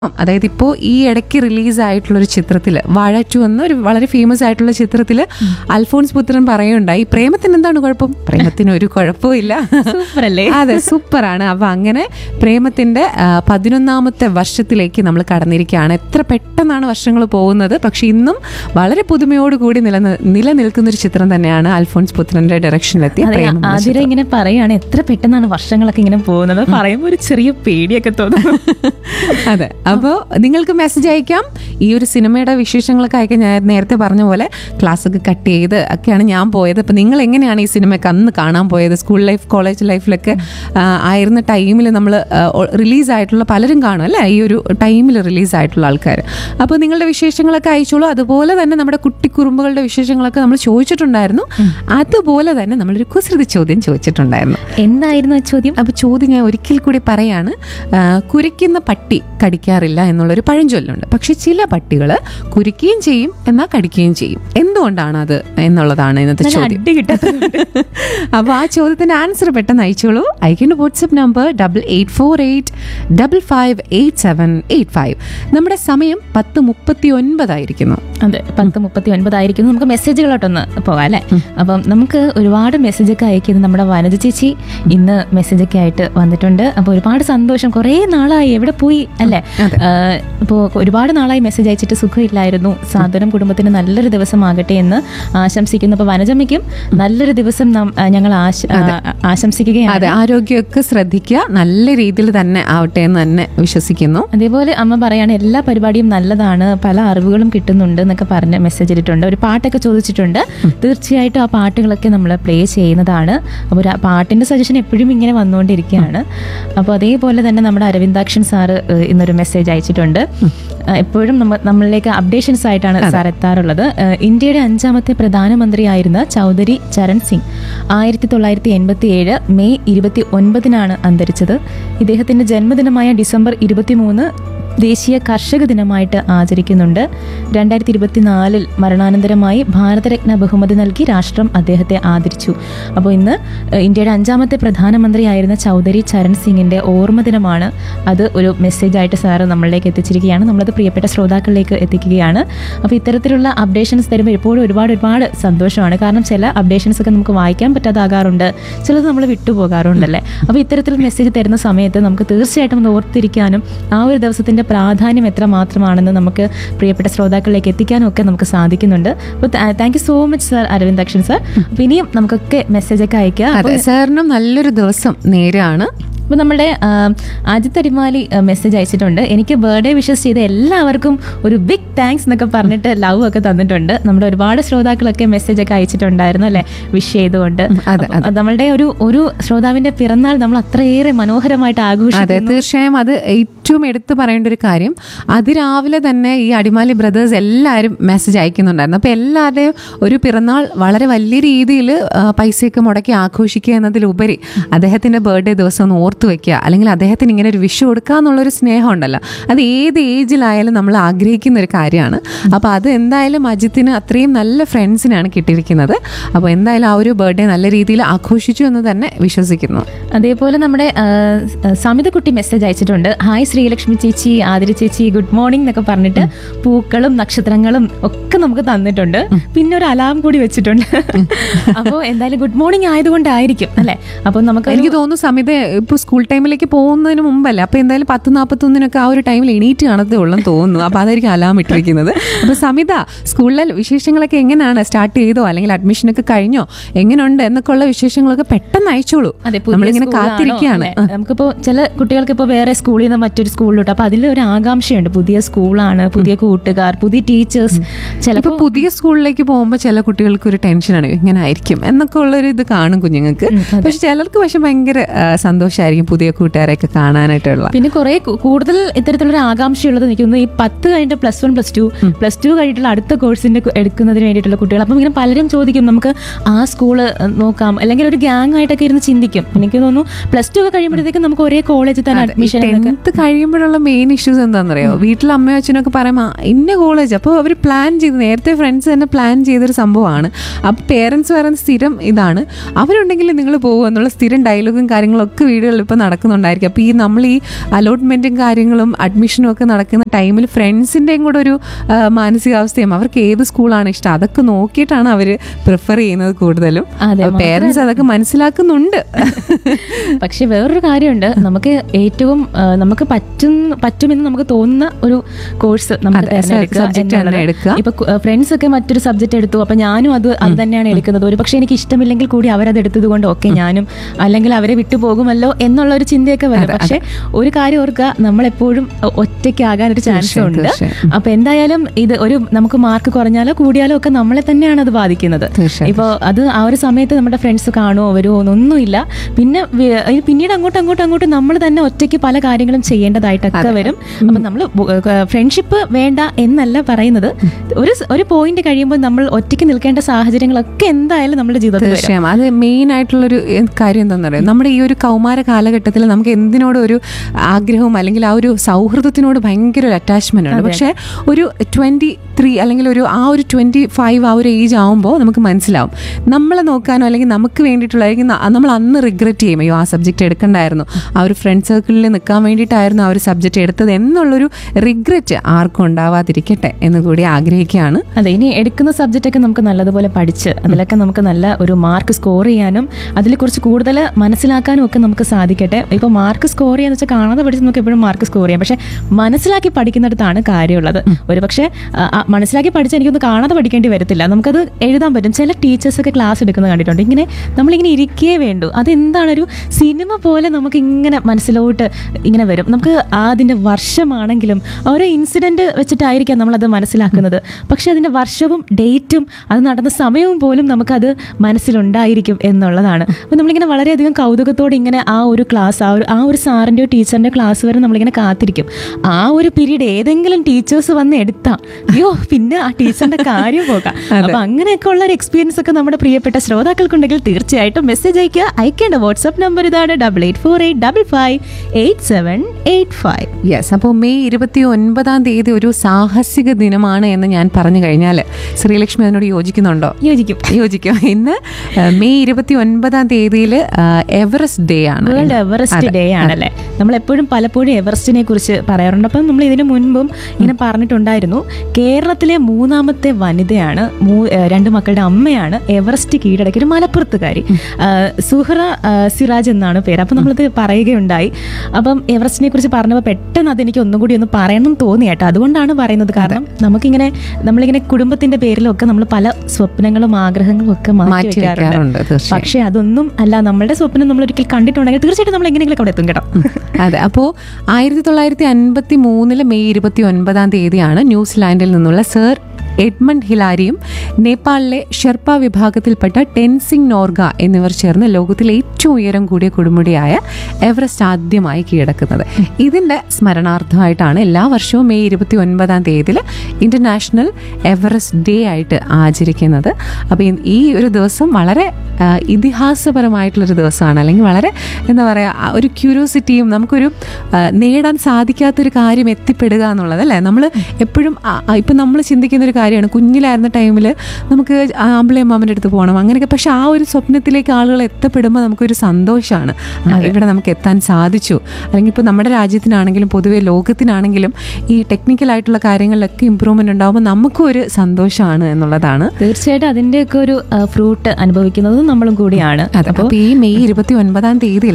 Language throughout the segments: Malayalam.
അതായത് ഇപ്പോൾ ഈ ഇടയ്ക്ക് റിലീസായിട്ടുള്ള ഒരു ചിത്രത്തിൽ വാഴ ടു എന്ന ഒരു വളരെ ഫേമസ് ആയിട്ടുള്ള ചിത്രത്തിൽ അൽഫോൺസ് പുത്രൻ പറയുണ്ടായി പ്രേമത്തിന് എന്താണ് കുഴപ്പം പ്രേമത്തിന് ഒരു കുഴപ്പമില്ല സൂപ്പർ അല്ലേ അതെ സൂപ്പറാണ് അപ്പൊ അങ്ങനെ പ്രേമത്തിന്റെ ആ, പതിനൊന്നാമത്തെ വർഷത്തിലേക്ക് നമ്മൾ കടന്നിരിക്കുകയാണ് എത്ര പെട്ടെന്നാണ് വർഷങ്ങൾ പോകുന്നത് പക്ഷെ ഇന്നും വളരെ പുതുമയോടുകൂടി നിലനി നിലനിൽക്കുന്ന ഒരു ചിത്രം തന്നെയാണ് അൽഫോൺസ് പുത്രന്റെ ഡയറക്ഷനിലെത്തിയ അതെ പ്രേമം എന്ന ആതിര ഇങ്ങനെ പറയാണ് എത്ര പെട്ടെന്നാണ് വർഷങ്ങളൊക്കെ ഇങ്ങനെ പോകുന്നത് പറയുമ്പോൾ ഒരു ചെറിയ പേടിയൊക്കെ തോന്നുന്നു അതെ അപ്പോൾ നിങ്ങൾക്ക് മെസ്സേജ് അയക്കാം ഈ ഒരു സിനിമയുടെ വിശേഷങ്ങളൊക്കെ അയക്കാൻ ഞാൻ നേരത്തെ പറഞ്ഞ പോലെ ക്ലാസ് ഒക്കെ കട്ട് ചെയ്ത് ഒക്കെയാണ് ഞാൻ പോയത് അപ്പോൾ നിങ്ങൾ എങ്ങനെയാണ് ഈ സിനിമയൊക്കെ അന്ന് കാണാൻ പോയത് സ്കൂൾ ലൈഫ് കോളേജ് ലൈഫിലൊക്കെ ആ, ആയിരുന്ന ടൈമിൽ നമ്മൾ റിലീസായിട്ടുള്ള പലരും കാണും അല്ലേ ഈ ഒരു ടൈമിൽ റിലീസായിട്ടുള്ള ആൾക്കാർ അപ്പോൾ നിങ്ങളുടെ വിശേഷങ്ങളൊക്കെ അയച്ചോളൂ അതുപോലെ തന്നെ നമ്മുടെ കുട്ടിക്കുറുമ്പുകളുടെ വിശേഷങ്ങളൊക്കെ നമ്മൾ ചോദിച്ചിട്ടുണ്ടായിരുന്നു അതുപോലെ തന്നെ നമ്മളൊരു കുസൃതി ചോദ്യം ചോദിച്ചിട്ടുണ്ടായിരുന്നു എന്തായിരുന്നു ആ ചോദ്യം അപ്പോൾ ചോദ്യം ഞാൻ ഒരിക്കൽ കൂടി പറയാണ് ആ, കുരയ്ക്കുന്ന പട്ടി കടിക്കാറില്ല എന്നുള്ളൊരു പഴഞ്ചൊല്ലുണ്ട് പക്ഷെ ചില പട്ടികൾ കുരിക്കുകയും ചെയ്യും എന്നാൽ കടിക്കുകയും ചെയ്യും എന്തുകൊണ്ടാണ് അത് എന്നുള്ളതാണ് ഇന്നത്തെ നല്ല ചോദ്യം അടി കിട്ടാത്തതുകൊണ്ട്. അപ്പോൾ ആ ചോദ്യത്തിന്റെ ആൻസർ പെട്ടെന്ന് അയച്ചോളൂ അയക്കേണ്ട WhatsApp number double eight four eight double five eight seven eight five നമ്മുടെ സമയം പത്ത് മുപ്പത്തി ഒൻപതായിരിക്കുന്നു അതെ പത്ത് മുപ്പത്തി ഒൻപതായിരിക്കുന്നു നമുക്ക് മെസ്സേജുകളോട്ടൊന്ന് പോകാം അല്ലേ അപ്പം നമുക്ക് ഒരുപാട് മെസ്സേജൊക്കെ അയക്കുന്നത് നമ്മുടെ വനജ ചേച്ചി ഇന്ന് മെസ്സേജൊക്കെ ആയിട്ട് വന്നിട്ടുണ്ട് അപ്പോൾ ഒരുപാട് സന്തോഷം കുറേ നാളായി എവിടെ പോയി അല്ലേ അതെ. ഇപ്പോൾ ഒരുപാട് നാളായി മെസ്സേജ് അയച്ചിട്ട് സുഖമില്ലായിരുന്നു സാന്ത്വനം കുടുംബത്തിന് നല്ലൊരു ദിവസമാകട്ടെ എന്ന് ആശംസിക്കുന്നു അപ്പോൾ വനജമ്മയ്ക്കും നല്ലൊരു ദിവസം നാം- ആ, ഞങ്ങൾ ആശ- ആ, ആശംസിക്കുകയാണ് അതെ ആരോഗ്യമൊക്കെ ശ്രദ്ധിക്കുക നല്ല രീതിയിൽ തന്നെ ആവട്ടെ എന്ന് തന്നെ വിശ്വസിക്കുന്നു അതേപോലെ അമ്മ പറയാണ് എല്ലാ പരിപാടിയും നല്ലതാണ് പല അറിവുകളും കിട്ടുന്നുണ്ട് എന്നൊക്കെ പറഞ്ഞ് മെസ്സേജ് ഇട്ടിട്ടുണ്ട് ഒരു പാട്ടൊക്കെ ചോദിച്ചിട്ടുണ്ട് തീർച്ചയായിട്ടും ആ പാട്ടുകളൊക്കെ നമ്മൾ പ്ലേ ചെയ്യുന്നതാണ് അപ്പോൾ ഒരു പാട്ടിന്റെ സജഷൻ എപ്പോഴും ഇങ്ങനെ വന്നുകൊണ്ടിരിക്കുകയാണ് അപ്പോൾ അതേപോലെ തന്നെ നമ്മുടെ അരവിന്ദാക്ഷൻ സാറ് ഏഹ്, ഇന്നൊരു മെസ്സേജ് അയച്ചിട്ടുണ്ട് ഏഹ്, എപ്പോഴും നമ്മ നമ്മളിലേക്ക് അപ്ഡേഷൻസ് ആയിട്ടാണ് സാർ എത്താറുള്ളത് ഏഹ്, ഇന്ത്യയുടെ അഞ്ചാമത്തെ പ്രധാനമന്ത്രിയായിരുന്ന ചൗധരി ചരൺ സിംഗ് ആയിരത്തി തൊള്ളായിരത്തി എൺപത്തി ഏഴ് മെയ് ഇരുപത്തി ഒൻപതിനാണ് അന്തരിച്ചത് ഇദ്ദേഹത്തിന്റെ ജന്മദിനമായ ഡിസംബർ ഇരുപത്തി മൂന്ന് ദേശീയ കർഷക ദിനമായിട്ട് ആചരിക്കുന്നുണ്ട് രണ്ടായിരത്തി ഇരുപത്തിനാലിൽ മരണാനന്തരമായി ഭാരതരത്ന ബഹുമതി നൽകി രാഷ്ട്രം അദ്ദേഹത്തെ ആദരിച്ചു അപ്പോൾ ഇന്ന് ഏഹ്, ഇന്ത്യയുടെ അഞ്ചാമത്തെ പ്രധാനമന്ത്രിയായിരുന്ന ചൗധരി ചരൺ സിംഗിന്റെ ഓർമ്മ ദിനമാണ് അത് ഒരു മെസ്സേജ് ആയിട്ട് സാറ് നമ്മളിലേക്ക് എത്തിച്ചിരിക്കുകയാണ് നമ്മളത് പ്രിയപ്പെട്ട ശ്രോതാക്കളിലേക്ക് എത്തിക്കുകയാണ് അപ്പോൾ ഇത്തരത്തിലുള്ള അപ്ഡേഷൻസ് തരുമ്പോൾ എപ്പോഴും ഒരുപാട് ഒരുപാട് സന്തോഷമാണ് കാരണം ചില അപ്ഡേഷൻസ് ഒക്കെ നമുക്ക് വായിക്കാൻ പറ്റാതാകാറുണ്ട് ചിലത് നമ്മൾ വിട്ടുപോകാറുണ്ടല്ലേ അപ്പോൾ ഇത്തരത്തിൽ മെസ്സേജ് തരുന്ന സമയത്ത് നമുക്ക് തീർച്ചയായിട്ടും ഒന്ന് ഓർത്തിരിക്കാനും ആ ഒരു ദിവസത്തിന്റെ പ്രാധാന്യം എത്ര മാത്രമാണെന്ന് നമുക്ക് പ്രിയപ്പെട്ട ശ്രോതാക്കളിലേക്ക് എത്തിക്കാനും ഒക്കെ നമുക്ക് സാധിക്കുന്നുണ്ട് അപ്പോൾ thank you so much sir Aravind Akshan sir അപ്പോൾ ഇനിയും നമുക്കൊക്കെ മെസ്സേജ് ഒക്കെ അയക്കാം അതെ സാറിനും നല്ലൊരു ദിവസം നേരാണ് അപ്പോൾ നമ്മുടെ ആജിത്ത് അടിമാലി മെസ്സേജ് അയച്ചിട്ടുണ്ട് എനിക്ക് ബർത്ത്ഡേ വിഷസ് ചെയ്ത എല്ലാവർക്കും ഒരു ബിഗ് താങ്ക്സ് എന്നൊക്കെ പറഞ്ഞിട്ട് ലവ് ഒക്കെ തന്നിട്ടുണ്ട് നമ്മുടെ ഒരുപാട് ശ്രോതാക്കളൊക്കെ മെസ്സേജ് ഒക്കെ അയച്ചിട്ടുണ്ടായിരുന്നു അല്ലേ വിഷ് ചെയ്തുകൊണ്ട് അതെ, അപ്പം നമ്മളുടെ ഒരു ഒരു ശ്രോതാവിന്റെ പിറന്നാൾ നമ്മൾ അത്രയേറെ മനോഹരമായിട്ട് അതെ ആഘോഷിക്കുന്നു തീർച്ചയായും അത് ഏറ്റവും എടുത്തു പറയേണ്ട ഒരു കാര്യം അതിരാവിലെ തന്നെ ഈ അടിമാലി ബ്രദേഴ്സ് എല്ലാവരും മെസ്സേജ് അയക്കുന്നുണ്ടായിരുന്നു അപ്പോൾ എല്ലാവരുടെയും ഒരു പിറന്നാൾ വളരെ വലിയ രീതിയിൽ പൈസയൊക്കെ മുടക്കി ആഘോഷിക്കുക എന്നതിലുപരി അദ്ദേഹത്തിൻ്റെ ബർത്ത്ഡേ ദിവസം ഒന്ന് ഓർത്തു വെക്കുക അല്ലെങ്കിൽ അദ്ദേഹത്തിന് ഇങ്ങനെ ഒരു വിഷു കൊടുക്കുക എന്നുള്ളൊരു സ്നേഹം ഉണ്ടല്ലോ അത് ഏത് ഏജിലായാലും നമ്മൾ ആഗ്രഹിക്കുന്ന ഒരു കാര്യമാണ് അപ്പോൾ അത് എന്തായാലും അജിത്തിന് അത്രയും നല്ല ഫ്രണ്ട്സിനാണ് കിട്ടിയിരിക്കുന്നത് അപ്പോൾ എന്തായാലും ആ ഒരു ബർത്ത്ഡേ നല്ല രീതിയിൽ ആഘോഷിച്ചു എന്ന് തന്നെ വിശ്വസിക്കുന്നു അതേപോലെ നമ്മുടെ ആ, സമിതക്കുട്ടി മെസ്സേജ് അയച്ചിട്ടുണ്ട് ഹായ് ശ്രീലക്ഷ്മി ചേച്ചി ആതിര ചേച്ചി ഗുഡ് മോർണിംഗ് എന്നൊക്കെ പറഞ്ഞിട്ട് പൂക്കളും നക്ഷത്രങ്ങളും ഒക്കെ നമുക്ക് തന്നിട്ടുണ്ട് പിന്നെ ഒരു അലാം കൂടി വെച്ചിട്ടുണ്ട് അപ്പോൾ എന്തായാലും ഗുഡ് മോർണിംഗ് ആയതുകൊണ്ടായിരിക്കും അല്ലെ അപ്പോൾ നമുക്ക് ഒരു- എനിക്ക് തോന്നുന്നു സമിത ഇപ്പോൾ സ്കൂൾ ടൈമിലേക്ക് പോകുന്നതിന് മുമ്പല്ലേ അപ്പോൾ എന്തായാലും പത്ത് നാൽപ്പത്തൊന്നിനൊക്കെ ആ ഒരു ടൈമിൽ എണീറ്റ് കാണത്തേ ഉള്ളെന്ന് തോന്നുന്നു അപ്പോൾ അതായിരിക്കും അലാം ഇട്ടിരിക്കുന്നത് അപ്പോൾ സമിത സ്കൂളിലെ വിശേഷങ്ങളൊക്കെ എങ്ങനെയാണ് സ്റ്റാർട്ട് ചെയ്തോ അല്ലെങ്കിൽ അഡ്മിഷനൊക്കെ കഴിഞ്ഞോ എങ്ങനെയുണ്ട് എന്നൊക്കെ ഉള്ള വിശേഷങ്ങളൊക്കെ പെട്ടെന്ന് അയച്ചോളൂ അതെ പുതിയ നമ്മളിങ്ങനെ സ്കൂളാണോ, കാത്തിരിക്കുകയാണ് അല്ലേ? നമുക്കിപ്പോ ചില കുട്ടികൾക്ക് ഇപ്പോൾ വേറെ സ്കൂളിൽ നിന്ന് മറ്റൊരു സ്കൂളിലോട്ട് അപ്പൊ അതിൽ ഒരു ആകാംക്ഷയുണ്ട് പുതിയ സ്കൂളാണ് പുതിയ കൂട്ടുകാർ പുതിയ ടീച്ചേഴ്സ് ഇപ്പൊ ചിലപ്പോൾ പുതിയ സ്കൂളിലേക്ക് പോകുമ്പോൾ ചില കുട്ടികൾക്ക് ഒരു ടെൻഷനാണ് ഇങ്ങനെ ആയിരിക്കും എന്നൊക്കെ ഉള്ളൊരു ഇത് കാണും കുഞ്ഞുങ്ങൾക്ക് പക്ഷെ ചിലർക്ക് പക്ഷെ ഭയങ്കര ആ, സന്തോഷമായിരിക്കും പുതിയ കൂട്ടുകാരെയൊക്കെ കാണാനായിട്ടുള്ള പിന്നെ കുറെ കു- കൂടുതൽ ഇത്തരത്തിലുള്ള ആകാംക്ഷയുള്ളത് എനിക്ക് തോന്നുന്നു ഈ പത്ത് കഴിഞ്ഞിട്ട് plus one plus two plus two കഴിഞ്ഞിട്ടുള്ള അടുത്ത കോഴ്സിന്റെ കു- എടുക്കുന്നതിന് വേണ്ടിയിട്ടുള്ള കുട്ടികൾ അപ്പം ഇങ്ങനെ പലരും ചോദിക്കും നമുക്ക് ആ സ്കൂള് നോക്കാം അല്ലെങ്കിൽ ഒരു ഗ്യാങ് ആയിട്ടൊക്കെ ഇരുന്ന് ചിന്തിക്കും എനിക്ക് തോന്നുന്നു പ്ലസ് ടു ഒക്കെ കഴിയുമ്പോഴത്തേക്കും നമുക്ക് ഒരേ കോളേജിൽ തന്നെ അഡ്മിഷൻ ടെൻത്ത് കഴിയുമ്പോഴുള്ള മെയിൻ ഇഷ്യൂസ് എന്താണെന്നറിയോ വീട്ടിൽ അമ്മയും അച്ഛനൊക്കെ പറയുമ്പോൾ ഇന്ന കോളേജ് അപ്പോൾ അവർ പ്ലാൻ ചെയ്ത് നേരത്തെ ഫ്രണ്ട്സ് തന്നെ പ്ലാൻ ചെയ്തൊരു സംഭവമാണ് അപ്പോൾ പേരൻസ് പറയുന്ന സ്ഥിരം ഇതാണ് അവരുണ്ടെങ്കിൽ നിങ്ങൾ പോകുക എന്നുള്ള സ്ഥിരം ഡയലോഗും കാര്യങ്ങളൊക്കെ വീടുകളിൽ ചിലപ്പോൾ നടക്കുന്നുണ്ടായിരിക്കും അപ്പോൾ ഈ നമ്മൾ ഈ അലോട്ട്മെൻറ്റും കാര്യങ്ങളും അഡ്മിഷനും ഒക്കെ നടക്കുന്ന ടൈമിൽ ഫ്രണ്ട്സിൻ്റെയും കൂടെ ഒരു ആ, മാനസികാവസ്ഥയും അവർക്ക് ഏത് സ്കൂളാണ് ഇഷ്ടം അതൊക്കെ നോക്കിയിട്ടാണ് അവർ പ്രിഫർ ചെയ്യുന്നത് കൂടുതലും അതെ, പേരൻസ് അതൊക്കെ മനസ്സിലാക്കുന്നുണ്ട് പക്ഷെ വേറൊരു കാര്യമുണ്ട് നമുക്ക് ഏറ്റവും ആ, നമുക്ക് പറ്റും പറ്റുമെന്ന് നമുക്ക് തോന്നുന്ന ഒരു കോഴ്സ് നമുക്ക് അതെ, തിരഞ്ഞെടുക്കുക subject തന്നെ എന്നുള്ളത്. എടുക്കുക. ഇപ്പൊ ഫ്രണ്ട്സ് ഒക്കെ മറ്റൊരു സബ്ജക്ട് എടുത്തു അപ്പൊ ഞാനും അത് അത് തന്നെയാണ് എടുക്കുന്നത് ഒരു പക്ഷെ എനിക്ക് ഇഷ്ടമില്ലെങ്കിൽ കൂടി അവരത് എടുത്തത് കൊണ്ട് ഓക്കെ ഞാനും അല്ലെങ്കിൽ അവരെ വിട്ടുപോകുമല്ലോ എന്നുള്ള ഒരു ചിന്തയൊക്കെ വരും പക്ഷെ ഒരു കാര്യം ഓർക്കുക നമ്മളെപ്പോഴും ഒ- ഒറ്റയ്ക്കാകാൻ ഒരു ചാൻസ് തീർച്ചയായും, ഉണ്ട് തീർച്ചയായും. അപ്പൊ എന്തായാലും ഇത് ഒരു നമുക്ക് മാർക്ക് കുറഞ്ഞാലോ കൂടിയാലോ ഒക്കെ നമ്മളെ തന്നെയാണ് അത് ബാധിക്കുന്നത് തീർച്ചയായും. ഇപ്പോൾ അത് ആ ഒരു സമയത്ത് നമ്മുടെ ഫ്രണ്ട്സ് കാണുമോ വരുമോ എന്നൊന്നുമില്ല പിന്നെ വി- ഇത് പിന്നീട് അങ്ങോട്ട് അങ്ങോട്ട് അങ്ങോട്ട് നമ്മൾ തന്നെ ഒറ്റയ്ക്ക് പല കാര്യങ്ങളും ചെയ്യേണ്ടതായിട്ടൊക്കെ വരും അപ്പം നമ്മൾ ഫ്രണ്ട്ഷിപ്പ് വേണ്ട എന്നല്ല പറയുന്നത് ഒരു സ്- ഒരു പോയിന്റ് കഴിയുമ്പോൾ നമ്മൾ ഒറ്റയ്ക്ക് നിൽക്കേണ്ട സാഹചര്യങ്ങളൊക്കെ എന്തായാലും നമ്മുടെ ജീവിതത്തിൽ വരും തീർച്ചയായും അത് മെയിൻ ആയിട്ടുള്ളൊരു ഏ, കാര്യം എന്താണെന്ന് പറയുക നമ്മുടെ ഈ ഒരു കൗമാര കാലഘട്ടത്തിൽ നമുക്ക് എന്തിനോട് ഒരു ആഗ്രഹവും അല്ലെങ്കിൽ ആ ഒരു സൗഹൃദത്തിനോട് ഭയങ്കര ഒരു അറ്റാച്ച്മെന്റ് ഉണ്ട് പക്ഷേ ഒരു ട്വന്റി ത്രീ അല്ലെങ്കിൽ ഒരു ആ ഒരു ട്വന്റി ഫൈവ് ആ ഒരു ഏജ് ആകുമ്പോൾ നമുക്ക് മനസ്സിലാവും നമ്മളെ നോക്കാനോ അല്ലെങ്കിൽ നമുക്ക് വേണ്ടിയിട്ടുള്ള അല്ലെങ്കിൽ ന- നമ്മൾ അന്ന് റിഗ്രറ്റ് ചെയ്യും അയ്യോ ആ സബ്ജക്റ്റ് എടുക്കണ്ടായിരുന്നു ആ ഒരു ഫ്രണ്ട് സർക്കിളിൽ നിൽക്കാൻ വേണ്ടിയിട്ടായിരുന്നു ആ ഒരു സബ്ജക്റ്റ് എടുത്തത് എന്നുള്ളൊരു റിഗ്രറ്റ് ആർക്കും ഉണ്ടാവാതിരിക്കട്ടെ എന്ന് കൂടി ആഗ്രഹിക്കുകയാണ് അതെ ഇനി എടുക്കുന്ന സബ്ജക്റ്റ് ഒക്കെ നമുക്ക് നല്ലതുപോലെ പഠിച്ച് അതിലൊക്കെ നമുക്ക് നല്ല ഒരു മാർക്ക് സ്കോർ ചെയ്യാനും അതിൽ കുറച്ച് കൂടുതൽ മനസ്സിലാക്കാനും ഒക്കെ നമുക്ക് സാധിക്കട്ടെ ഇപ്പോൾ മാർക്ക് സ്കോർ ചെയ്യാന്ന് വെച്ചാൽ കാണാതെ പഠിച്ച് നമുക്ക് എപ്പോഴും മാർക്ക് സ്കോർ ചെയ്യാം പക്ഷേ മനസ്സിലാക്കി പഠിക്കുന്നിടത്താണ് കാര്യമുള്ളത് ഒരു പക്ഷേ ആ, ആ, മനസ്സിലാക്കി പഠിച്ച് എനിക്കൊന്ന് കാണാതെ പഠിക്കേണ്ടി വരത്തില്ല നമുക്കത് എഴുതാൻ പറ്റും ചില ടീച്ചേഴ്സ് ഒക്കെ ക്ലാസ് എടുക്കുന്നത് കണ്ടിട്ടുണ്ട് ഇങ്ങനെ നമ്മളിങ്ങനെ ഇരിക്കേ വേണ്ടു അതെന്താണ് ഒരു സിനിമ പോലെ നമുക്ക് ഇങ്ങനെ മനസ്സിലോട്ട് ഇങ്ങനെ വരും നമുക്ക് അതിൻ്റെ വർഷമാണെങ്കിലും ഓരോ ഇൻസിഡൻറ്റ് വെച്ചിട്ടായിരിക്കാം നമ്മളത് മനസ്സിലാക്കുന്നത് പക്ഷെ അതിൻ്റെ വർഷവും ഡേറ്റും അത് നടന്ന സമയവും പോലും നമുക്കത് മനസ്സിലുണ്ടായിരിക്കും എന്നുള്ളതാണ് അപ്പോൾ നമ്മളിങ്ങനെ വളരെയധികം കൗതുകത്തോടെ ഇങ്ങനെ ആ ഒരു ക്ലാസ് ആ ഒരു ആ ഒരു സാറിൻ്റെയോ ടീച്ചറിൻ്റെയോ ക്ലാസ് വരെ നമ്മളിങ്ങനെ കാത്തിരിക്കും ആ ഒരു പീരീഡ് ഏതെങ്കിലും ടീച്ചേഴ്സ് വന്ന് എടുത്താൽ അയ്യോ പിന്നെ ആ ടീച്ചറിൻ്റെ കാര്യം പോകാം അപ്പോൾ അങ്ങനെയൊക്കെ ഉള്ള ഒരു എക്സ്പീരിയൻസ് ഒക്കെ നമ്മുടെ പ്രിയപ്പെട്ട ശ്രോതാക്കൾക്കുണ്ടെങ്കിൽ തീർച്ചയായിട്ടും മെസ്സേജ് അയക്കുക അയക്കേണ്ട വാട്സ്ആപ്പ് നമ്പർ ഇതാണ് double eight four eight double five eight seven eight five yes അപ്പോൾ മെയ് ഇരുപത്തി ഒൻപതാം തീയതി ഒരു സാഹസിക ദിനമാണ് എന്ന് ഞാൻ പറഞ്ഞു കഴിഞ്ഞാൽ ശ്രീലക്ഷ്മി അതിനോട് യോജിക്കുന്നുണ്ടോ യോജിക്കും യോജിക്കും ഇന്ന് ആ, മെയ് ഇരുപത്തി ഒൻപതാം തീയതിയിൽ എവറസ്റ്റ് ഡേ ആണ് വേൾഡ് എവറസ്റ്റ് ഡേ ആണല്ലേ നമ്മൾ എപ്പോഴും പലപ്പോഴും എവറസ്റ്റിനെ കുറിച്ച് പറയാറുണ്ട് അപ്പം നമ്മൾ ഇതിനു മുൻപും ഇങ്ങനെ പറഞ്ഞിട്ടുണ്ടായിരുന്നു കേരളത്തിലെ മൂന്നാമത്തെ വനിതയാണ് മൂ- ഏഹ് രണ്ട് മക്കളുടെ അമ്മയാണ് എവറസ്റ്റ് കീഴടക്കിയ ഒരു മലപ്പുറത്തുകാരി ആഹ് സുഹറ ആഹ് സിറാജ് എന്നാണ് പേര് അപ്പം നമ്മളത് പറയുകയുണ്ടായി അപ്പം എവറസ്റ്റിനെ കുറിച്ച് പറഞ്ഞപ്പോൾ പെട്ടെന്ന് അതെനിക്ക് ഒന്നും കൂടി ഒന്ന് പറയണം തോന്നി കേട്ടോ അതുകൊണ്ടാണ് പറയുന്നത് കാരണം നമുക്കിങ്ങനെ നമ്മളിങ്ങനെ കുടുംബത്തിന്റെ പേരിലൊക്കെ നമ്മൾ പല സ്വപ്നങ്ങളും ആഗ്രഹങ്ങളും ഒക്കെ മാറ്റി മാറ്റി വെക്കാറുണ്ട് വെക്കാറുണ്ട് തീർച്ചയായും പക്ഷേ അതൊന്നും അല്ല നമ്മളുടെ സ്വപ്നം നമ്മൾ ഒരിക്കൽ കണ്ടിട്ടുണ്ടെങ്കിൽ തീർച്ചയായിട്ടും നമ്മൾ എങ്ങനെയെങ്കിലും അവിടെ എത്തും കേട്ടോ അതെ അപ്പോൾ ആയിരത്തി തൊള്ളായിരത്തി അൻപത്തി മൂന്നില് മെയ് ഇരുപത്തി ഒൻപതാം തീയതിയാണ് ന്യൂസിലാൻഡിൽ നിന്നുള്ള സർ എഡ്മണ്ട് ഹിലാരിയും നേപ്പാളിലെ ഷെർപ്പ വിഭാഗത്തിൽപ്പെട്ട ടെൻസിംഗ് നോർഗ എന്നിവർ ചേർന്ന് ലോകത്തിലെ ഏറ്റവും ഉയരം കൂടിയ കൊടുമുടിയായ എവറസ്റ്റ് ആദ്യമായി കീഴടക്കുന്നത് ഇതിൻ്റെ സ്മരണാർത്ഥമായിട്ടാണ് എല്ലാ വർഷവും മെയ് ഇരുപത്തി ഒൻപതാം തീയതിയിൽ ഇൻ്റർനാഷണൽ എവറസ്റ്റ് ഡേ ആയിട്ട് ആചരിക്കുന്നത് അപ്പോൾ ഈ- ഈ ഒരു ദിവസം വളരെ ആ, ഇതിഹാസപരമായിട്ടുള്ളൊരു ദിവസമാണ് അല്ലെങ്കിൽ വളരെ എന്താ പറയുക ഒരു ക്യൂരിയോസിറ്റിയും നമുക്കൊരു ആ, നേടാൻ സാധിക്കാത്തൊരു കാര്യം എത്തിപ്പെടുക എന്നുള്ളത് അല്ലേ നമ്മൾ എപ്പോഴും ഇപ്പം നമ്മൾ ചിന്തിക്കുന്ന ഒരു കാര്യമാണ് കുഞ്ഞിലായിരുന്ന ടൈമിൽ നമുക്ക് ആമ്പിളി അമ്മാമ്മൻ്റെ അടുത്ത് പോകണം അങ്ങനെയൊക്കെ പക്ഷെ ആ ഒരു സ്വപ്നത്തിലേക്ക് ആളുകൾ എത്തപ്പെടുമ്പോൾ നമുക്കൊരു സന്തോഷമാണ് ആ, ഇവിടെ നമുക്ക് എത്താൻ സാധിച്ചു അല്ലെങ്കിൽ ഇപ്പോൾ നമ്മുടെ രാജ്യത്തിനാണെങ്കിലും പൊതുവെ ലോകത്തിനാണെങ്കിലും ഈ ടെക്നിക്കലായിട്ടുള്ള കാര്യങ്ങളിലൊക്കെ ഇമ്പ്രൂവ്മെൻ്റ് ഉണ്ടാകുമ്പോൾ നമുക്കും ഒരു സന്തോഷമാണ് എന്നുള്ളതാണ് തീർച്ചയായിട്ടും അതിൻ്റെയൊക്കെ ഒരു ഫ്രൂട്ട് അനുഭവിക്കുന്നതും നമ്മളും കൂടിയാണ് അതെ അപ്പോൾ ഈ മെയ് ഇരുപത്തി ഒൻപതാം തീയതിയിൽ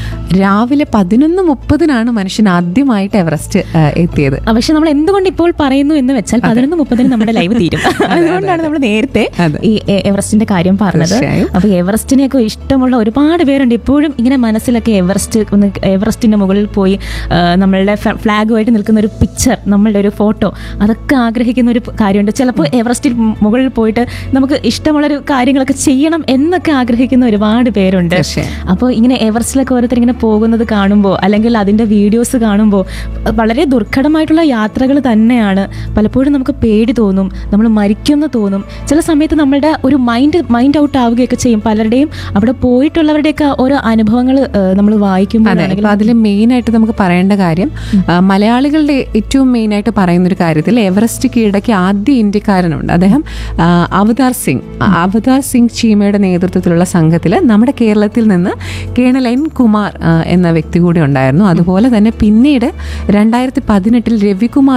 രാവിലെ പതിനൊന്ന് മുപ്പതിനാണ് മനുഷ്യൻ ആദ്യമായിട്ട് എവറസ്റ്റ് ആ, എത്തിയത് ആ, പക്ഷെ നമ്മൾ എന്തുകൊണ്ട് ഇപ്പോൾ പറയുന്നു എന്ന് വെച്ചാൽ പതിനൊന്ന് മുപ്പതിന് നമ്മുടെ ലൈവ് തീരും അതുകൊണ്ടാണ് നമ്മൾ നേരത്തെ അതെ. ഈ എ- എവറസ്റ്റിന്റെ കാര്യം പറഞ്ഞത് തീർച്ചയായും. അപ്പൊ എവറസ്റ്റിനെയൊക്കെ ഇഷ്ടമുള്ള ഒരുപാട് പേരുണ്ട് ഇപ്പോഴും ഇങ്ങനെ മനസ്സിലൊക്കെ എവറസ്റ്റ് ഒന്ന് എവറസ്റ്റിന്റെ മുകളിൽ പോയി ആ, നമ്മളുടെ ഫ- ഫ്ലാഗുമായിട്ട് നിൽക്കുന്ന ഒരു പിക്ചർ നമ്മളുടെ ഒരു ഫോട്ടോ അതൊക്കെ ആഗ്രഹിക്കുന്ന ഒരു കാര്യമുണ്ട് ചിലപ്പോൾ എവറസ്റ്റിൽ മുകളിൽ പോയിട്ട് നമുക്ക് ഇഷ്ടമുള്ളൊരു കാര്യങ്ങളൊക്കെ ചെയ്യണം എന്നൊക്കെ ആഗ്രഹിക്കുന്ന ഒരുപാട് പേരുണ്ട് തീർച്ചയായും. അപ്പോൾ ഇങ്ങനെ എവറസ്റ്റിലൊക്കെ ഓരോരുത്തർ ഇങ്ങനെ പോകുന്നത് കാണുമ്പോൾ അല്ലെങ്കിൽ അതിൻ്റെ വീഡിയോസ് കാണുമ്പോൾ വളരെ ദുർഘടമായിട്ടുള്ള യാത്രകൾ തന്നെയാണ് പലപ്പോഴും നമുക്ക് പേടി തോന്നും തോന്നും നമ്മൾ മരിക്കുമെന്ന് തോന്നും ചില സമയത്ത് നമ്മളുടെ ഒരു മൈൻഡ് മൈൻഡ് ഔട്ട് ആവുകയൊക്കെ ചെയ്യും പലരുടെയും അവിടെ പോയിട്ടുള്ളവരുടെയൊക്കെ ഓരോ അനുഭവങ്ങൾ നമ്മൾ അതെ വായിക്കുമ്പോഴാണെങ്കിൽ ഇപ്പൊ അതിൽ മെയിൻ ആയിട്ട് നമുക്ക് പറയേണ്ട കാര്യം ആ, മലയാളികളുടെ ഏറ്റവും മെയിൻ ആയിട്ട് പറയുന്ന ഒരു കാര്യത്തിൽ എവറസ്റ്റ് കീഴടക്കി ആദ്യ ഇന്ത്യക്കാരനുണ്ട് അദ്ദേഹം ആ, അവതാർ സിംഗ് ആ, അവതാർ സിംഗ് ചീമയുടെ നേതൃത്വത്തിലുള്ള സംഘത്തിൽ നമ്മുടെ കേരളത്തിൽ നിന്ന് കേണൽ എൻ കുമാർ ആ, എന്ന വ്യക്തി കൂടി ഉണ്ടായിരുന്നു അതുപോലെ തന്നെ പിന്നീട് രണ്ടായിരത്തി പതിനെട്ടിൽ രവികുമാർ